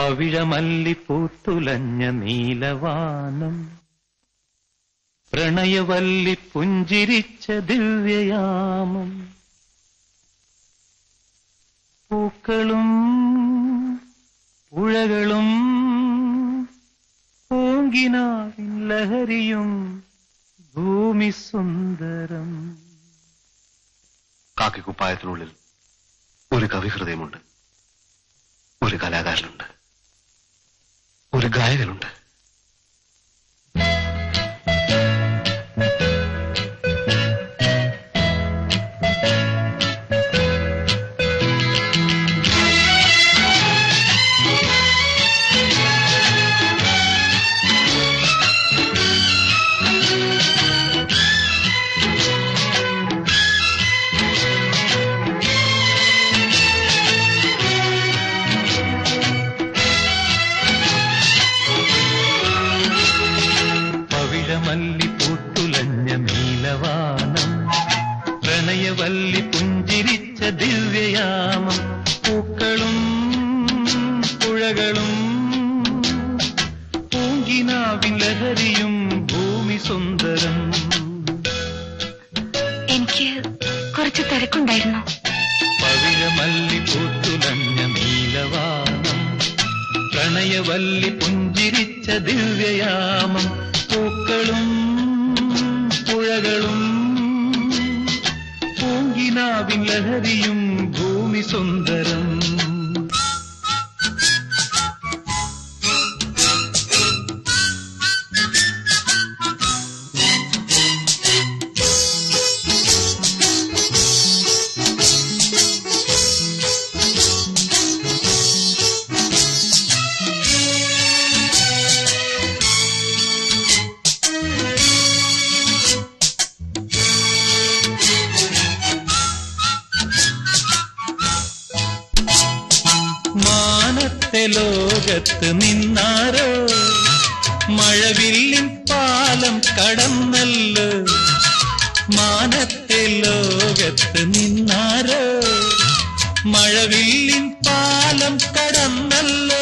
പവിഴമല്ലിപ്പൂത്തുലഞ്ഞ നീലവാനം പ്രണയവല്ലി പുഞ്ചിരിച്ച ദിവ്യയാമം പൂക്കളും പുഴകളും പൂങ്കിനാവിൻ ലഹരിയും ഭൂമി സുന്ദരം കാക്കിക്കുപ്പായത്തിനുള്ളിൽ ഒരു കവി ഹൃദയമുണ്ട് ഒരു കലാകാരനുണ്ട് ഒരു ഗായകനുണ്ട് പവിഴമല്ലി പൂത്തുലഞ്ഞ നീലവാനം പ്രണയവല്ലി പുഞ്ചിരിച്ച ദിവ്യയാമം പൂക്കളും പുഴകളും പൂങ്കിനാവിൻ ലഹരിയും ഭൂമി സുന്ദരം എനിക്ക് കുറച്ച് തിരക്കുണ്ടായിരുന്നു പവിഴമല്ലി പൂത്തുലഞ്ഞ നീലവാനം പ്രണയവല്ലി പുഞ്ചിരിച്ച ദിവ്യയാമം പൂക്കളും പുഴകളും പൂങ്കിനാവിൻ ലഹരിയും ഭൂമി സുന്ദരം മാനത്തെ ലോകത്ത് നിന്നാരോ മഴവില്ലിൻ പാലം കടന്നല്ലോ മാനത്തെ ലോകത്ത് നിന്നാരോ മഴവില്ലിൻ പാലം കടന്നല്ലോ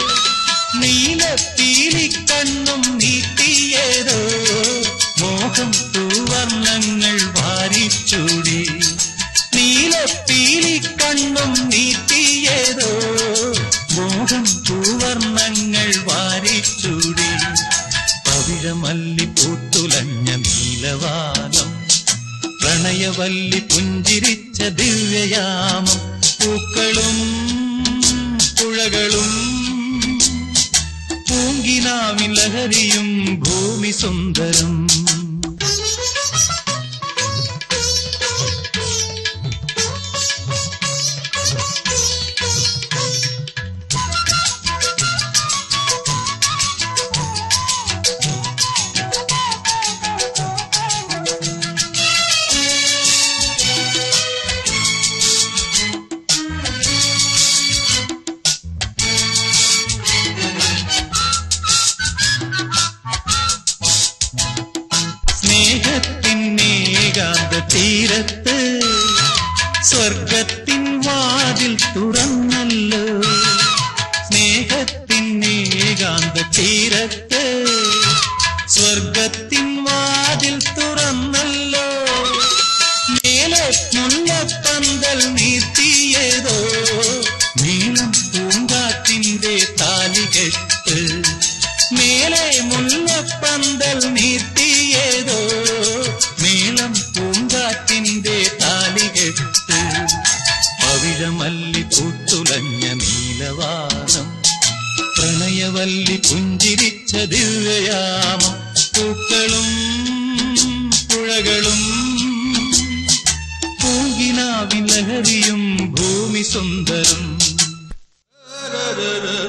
നീലത്തീലിക്കണ്ണും നീട്ടിയേതോ മോഹം തൂവർണ്ണങ്ങൾ വാരിച്ചൂടി നീലത്തീലിക്കണ്ണും നീട്ടിയേതോ മോഹം തൂവർണ്ണങ്ങൾ വാരിച്ചൂടി പവിഴമല്ലി പൂത്തുലഞ്ഞ നീലവാനം പ്രണയവല്ലി പുഞ്ചിരിച്ച ദിവ്യയാമം പൂക്കളും പുഴകളും പൂങ്കിനാവിൻ ലഹരിയും ഭൂമി സുന്ദരം സ്നേഹത്തിൻ ഏകാന്ത തീരത്ത് സ്വർഗത്തിൻ വാതിൽ തുറന്നല്ലോ സ്നേഹത്തിൻ ഏകാന്ത തീരത്ത് സ്വർഗത്തിൻ വാതിൽ തുറന്നല്ലോ മേലെ മുല്ലപ്പന്തൽ നീട്ടിയതോ നീളം പൂങ്കാറ്റിന്റെ താലികെട്ട് മേലെ മുല്ലപ്പന്തൽ നീട്ടിയതോ നീളം പൂങ്കാറ്റിന്റെ താലികെട്ട് പവിഴമല്ലി പൂത്തുലഞ്ഞ നീലവാനം പ്രണയവല്ലി പുഞ്ചിരിച്ച ദിവ്യയാമം പൂക്കളും പുഴകളും പൂങ്കിനാവിൻ ലഹരിയും ഭൂമി സുന്ദരം